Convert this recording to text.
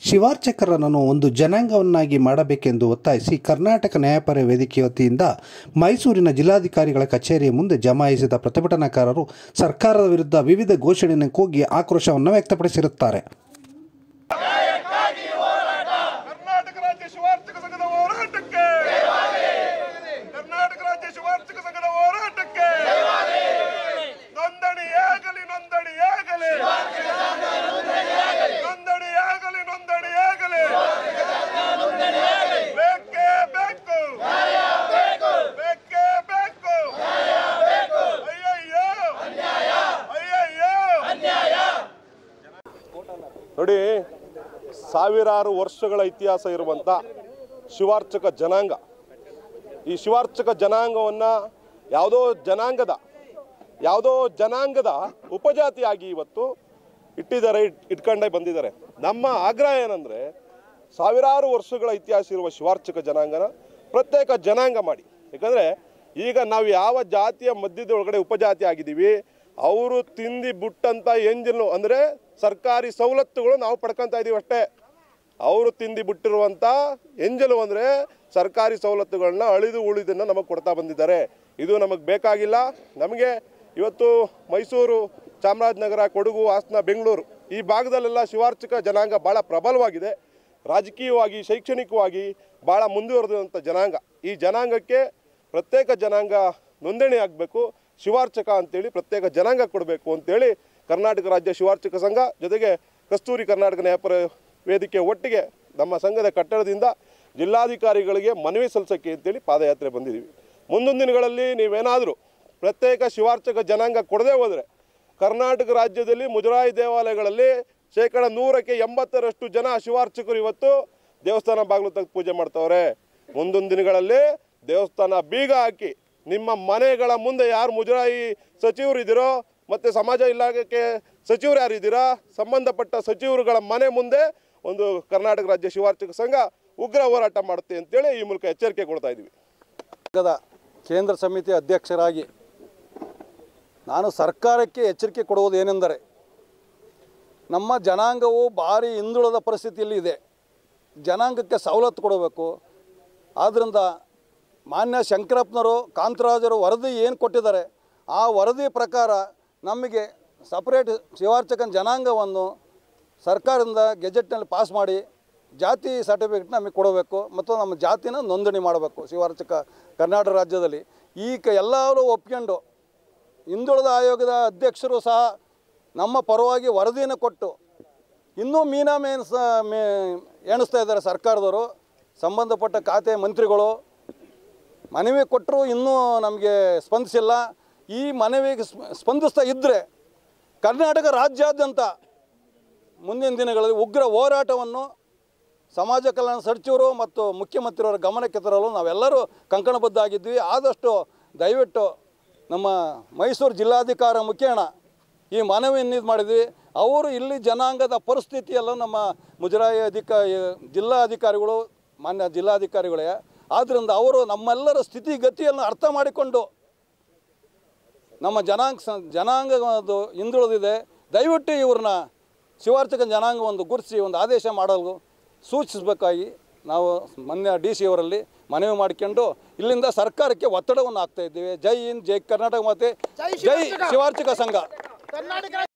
ಶಿವಾರ್ಚಕರನ್ನು ಒಂದು ಜನಾಂಗವನ್ನಾಗಿ ಮಾಡಬೇಕೆಂದು ಒತ್ತಾಯಿಸಿ ಕರ್ನಾಟಕ ನ್ಯಾಯಪರ ವೇದಿಕೆ ವತಿಯಿಂದ ಮೈಸೂರಿನ ಜಿಲ್ಲಾಧಿಕಾರಿಗಳ ಕಚೇರಿಯ ಮುಂದೆ ಜಮಾಯಿಸಿದ ಪ್ರತಿಭಟನಾಕಾರರು ಸರ್ಕಾರದ ವಿರುದ್ಧ ವಿವಿಧ ಘೋಷಣೆಯನ್ನು ಕೂಗಿ ಆಕ್ರೋಶವನ್ನು ವ್ಯಕ್ತಪಡಿಸಿರುತ್ತಾರೆ ಕರ್ನಾಟಕ ರಾಜ್ಯ ಶಿವಾರ್ಥಕ ಸಂಘದ ಹೋರಾಟಕ್ಕೆ ಕರ್ನಾಟಕ ರಾಜ್ಯ ಶಿವಾರ್ಥಕ ಸಂಘದ ಹೋರಾಟಕ್ಕೆ ನೋಂದಣಿಯಾಗಲಿ ನೋಂದಣಿಯಾಗಲಿ ನೋಂದಣಿಯಾಗಲಿ ನೋಂದಣಿಯಾಗಲಿ ಬೇಕೇ ಬೇಕು ಬೇಕೇ ಬೇಕು ಅಯ್ಯಯ್ಯೋ ಅಯ್ಯಯ್ಯೋ ನೋಡಿ ಸಾವಿರಾರು ವರ್ಷಗಳ ಇತಿಹಾಸ ಇರುವಂಥ ಶಿವಾರ್ಚಕ ಜನಾಂಗ ಈ ಶಿವಾರ್ಚಕ ಜನಾಂಗವನ್ನು ಯಾವುದೋ ಜನಾಂಗದ ಯಾವುದೋ ಜನಾಂಗದ ಉಪಜಾತಿಯಾಗಿ ಇವತ್ತು ಇಟ್ಟಿದ್ದಾರೆ ಇಟ್- ಇಟ್ಕೊಂಡೇ ಬಂದಿದ್ದಾರೆ ನಮ್ಮ ಆಗ್ರಹ ಏನಂದರೆ ಸಾವಿರಾರು ವರ್ಷಗಳ ಇತಿಹಾಸ ಇರುವ ಶಿವಾರ್ಚಕ ಜನಾಂಗನ ಪ್ರತ್ಯೇಕ ಜನಾಂಗ ಮಾಡಿ ಯಾಕಂದರೆ ಈಗ ನಾವು ಯಾವ ಜಾತಿಯ ಮಧ್ಯದ ಒಳಗಡೆ ಉಪಜಾತಿ ಆಗಿದ್ದೀವಿ ಅವರು ತಿಂದಿ ಬಿಟ್ಟಂಥ ಎಂಜಿನ್ ಅಂದರೆ ಸರ್ಕಾರಿ ಸವಲತ್ತುಗಳು ನಾವು ಪಡ್ಕೊತಾ ಇದ್ದೀವಿ ಅಷ್ಟೇ ಅವರು ತಿಂದಿ ಬಿಟ್ಟಿರುವಂಥ ಎಂಜಲು ಅಂದರೆ ಸರ್ಕಾರಿ ಸವಲತ್ತುಗಳನ್ನ ಅಳಿದು ಉಳಿದನ್ನು ನಮಗೆ ಕೊಡ್ತಾ ಬಂದಿದ್ದಾರೆ ಇದು ನಮಗೆ ಬೇಕಾಗಿಲ್ಲ ನಮಗೆ ಇವತ್ತು ಮೈಸೂರು ಚಾಮರಾಜನಗರ ಕೊಡಗು ಹಾಸನ ಬೆಂಗಳೂರು ಈ ಭಾಗದಲ್ಲೆಲ್ಲ ಶಿವಾರ್ಚಕ ಜನಾಂಗ ಭಾಳ ಪ್ರಬಲವಾಗಿದೆ ರಾಜಕೀಯವಾಗಿ ಶೈಕ್ಷಣಿಕವಾಗಿ ಭಾಳ ಮುಂದುವರೆದಂಥ ಜನಾಂಗ ಈ ಜನಾಂಗಕ್ಕೆ ಪ್ರತ್ಯೇಕ ಜನಾಂಗ ನೋಂದಣಿ ಆಗಬೇಕು ಶಿವಾರ್ಚಕ ಅಂತೇಳಿ ಪ್ರತ್ಯೇಕ ಜನಾಂಗ ಕೊಡಬೇಕು ಅಂತೇಳಿ ಕರ್ನಾಟಕ ರಾಜ್ಯ ಶಿವಾರ್ಚಕ ಸಂಘ ಜೊತೆಗೆ ಕಸ್ತೂರಿ ಕರ್ನಾಟಕ ನ್ಯಾಯಪರ ವೇದಿಕೆ ಒಟ್ಟಿಗೆ ನಮ್ಮ ಸಂಘದ ಕಟ್ಟಡದಿಂದ ಜಿಲ್ಲಾಧಿಕಾರಿಗಳಿಗೆ ಮನವಿ ಸಲ್ಲಿಸೋಕ್ಕೆ ಅಂತೇಳಿ ಪಾದಯಾತ್ರೆ ಬಂದಿದ್ದೀವಿ ಮುಂದಿನ ದಿನಗಳಲ್ಲಿ ನೀವೇನಾದರೂ ಪ್ರತ್ಯೇಕ ಶಿವಾರ್ಚಕ ಜನಾಂಗ ಕೊಡದೇ ಹೋದರೆ ಕರ್ನಾಟಕ ರಾಜ್ಯದಲ್ಲಿ ಮುಜರಾಯಿ ದೇವಾಲಯಗಳಲ್ಲಿ ಶೇಕಡ ನೂರಕ್ಕೆ ಎಂಬತ್ತರಷ್ಟು ಜನ ಶಿವಾರ್ಚಕರು ಇವತ್ತು ದೇವಸ್ಥಾನ ಬಾಗಿಲು ತೆಗೆದು ಪೂಜೆ ಮಾಡ್ತವ್ರೆ ಮುಂದಿನ ದಿನಗಳಲ್ಲಿ ದೇವಸ್ಥಾನ ಬೀಗ ಹಾಕಿ ನಿಮ್ಮ ಮನೆಗಳ ಮುಂದೆ ಯಾರು ಮುಜರಾಯಿ ಸಚಿವರು ಇದ್ದೀರೋ ಮತ್ತು ಸಮಾಜ ಇಲಾಖೆ ಸಚಿವರು ಯಾರು ಇದ್ದೀರಾ ಸಂಬಂಧಪಟ್ಟ ಸಚಿವರುಗಳ ಮನೆ ಮುಂದೆ ಒಂದು ಕರ್ನಾಟಕ ರಾಜ್ಯ ಶಿವಾರ್ಚಕ ಸಂಘ ಉಗ್ರ ಹೋರಾಟ ಮಾಡುತ್ತೆ ಅಂತೇಳಿ ಈ ಮೂಲಕ ಎಚ್ಚರಿಕೆ ಕೊಡ್ತಾ ಇದ್ದೀವಿ ಸಂಘದ ಕೇಂದ್ರ ಸಮಿತಿ ಅಧ್ಯಕ್ಷರಾಗಿ ನಾನು ಸರ್ಕಾರಕ್ಕೆ ಎಚ್ಚರಿಕೆ ಕೊಡುವುದು ಏನೆಂದರೆ ನಮ್ಮ ಜನಾಂಗವು ಭಾರಿ ಹಿಂದುಳಿದ ಪರಿಸ್ಥಿತಿಯಲ್ಲಿ ಇದೆ ಜನಾಂಗಕ್ಕೆ ಸವಲತ್ತು ಕೊಡಬೇಕು ಆದ್ದರಿಂದ ಮಾನ್ಯ ಶಂಕರಪ್ಪನವರು ಕಾಂತರಾಜರು ವರದಿ ಏನು ಕೊಟ್ಟಿದ್ದಾರೆ ಆ ವರದಿ ಪ್ರಕಾರ ನಮಗೆ ಸಪ್ರೇಟ್ ಶಿವಾರ್ಚಕನ ಜನಾಂಗವನ್ನು ಸರ್ಕಾರದಿಂದ ಗೆಜೆಟ್ನಲ್ಲಿ ಪಾಸ್ ಮಾಡಿ ಜಾತಿ ಸರ್ಟಿಫಿಕೇಟ್ ನಮಗೆ ಕೊಡಬೇಕು ಮತ್ತು ನಮ್ಮ ಜಾತಿನ ನೋಂದಣಿ ಮಾಡಬೇಕು ಶಿವಾರ್ಚಕ ಕರ್ನಾಟಕ ರಾಜ್ಯದಲ್ಲಿ ಈ ಕ ಎಲ್ಲರೂ ಒಪ್ಕೊಂಡು ಹಿಂದುಳಿದ ಆಯೋಗದ ಅಧ್ಯಕ್ಷರು ಸಹ ನಮ್ಮ ಪರವಾಗಿ ವರದಿಯನ್ನು ಕೊಟ್ಟು ಇನ್ನೂ ಮೀನಾ ಮೇನ್ಸ ಮೇ ಎಣಿಸ್ತಾ ಇದ್ದಾರೆ ಸರ್ಕಾರದವರು ಸಂಬಂಧಪಟ್ಟ ಖಾತೆ ಮಂತ್ರಿಗಳು ಮನವಿ ಕೊಟ್ಟರು ಇನ್ನೂ ನಮಗೆ ಸ್ಪಂದಿಸಿಲ್ಲ ಈ ಮನವಿಗೆ ಸ್ಪ- ಸ್ಪಂದಿಸ್ತಾ ಇದ್ದರೆ ಕರ್ನಾಟಕ ರಾಜ್ಯಾದ್ಯಂತ ಮುಂದಿನ ದಿನಗಳಲ್ಲಿ ಉಗ್ರ ಹೋರಾಟವನ್ನು ಸಮಾಜ ಕಲ್ಯಾಣ ಸಚಿವರು ಮತ್ತು ಮುಖ್ಯಮಂತ್ರಿಯವರ ಗಮನಕ್ಕೆ ತರಲು ನಾವೆಲ್ಲರೂ ಕಂಕಣಬದ್ಧ ಆಗಿದ್ವಿ ಆದಷ್ಟು ದಯವಿಟ್ಟು ನಮ್ಮ ಮೈಸೂರು ಜಿಲ್ಲಾಧಿಕಾರ ಮುಖೇಣ ಈ ಮನವಿಯನ್ನು ಇದು ಮಾಡಿದ್ವಿ ಅವರು ಇಲ್ಲಿ ಜನಾಂಗದ ಪರಿಸ್ಥಿತಿಯೆಲ್ಲ ನಮ್ಮ ಮುಜರಾಯಿ ಅಧಿಕ ಜಿಲ್ಲಾ ಅಧಿಕಾರಿಗಳು ಮಾನ್ಯ ಜಿಲ್ಲಾಧಿಕಾರಿಗಳೇ ಆದ್ದರಿಂದ ಅವರು ನಮ್ಮೆಲ್ಲರ ಸ್ಥಿತಿಗತಿಯನ್ನು ಅರ್ಥ ಮಾಡಿಕೊಂಡು ನಮ್ಮ ಜನಾಂಗ ಸ ಜನಾಂಗ ಒಂದು ಹಿಂದುಳಿದಿದೆ ದಯವಿಟ್ಟು ಇವ್ರನ್ನ ಶಿವಾರ್ಚಕ ಜನಾಂಗ ಒಂದು ಗುರುತಿಸಿ ಒಂದು ಆದೇಶ ಮಾಡಲು ಸೂಚಿಸಬೇಕಾಗಿ ನಾವು ಮೊನ್ನೆ ಡಿ ಸಿ ಅವರಲ್ಲಿ ಮನವಿ ಮಾಡಿಕೊಂಡು ಇಲ್ಲಿಂದ ಸರ್ಕಾರಕ್ಕೆ ಒತ್ತಡವನ್ನು ಹಾಕ್ತಾ ಇದ್ದೀವಿ ಜೈ ಹಿಂದ್ ಜೈ ಕರ್ನಾಟಕ ಮಾತೆ ಜೈ ಶಿವಾರ್ಚಕ ಸಂಘ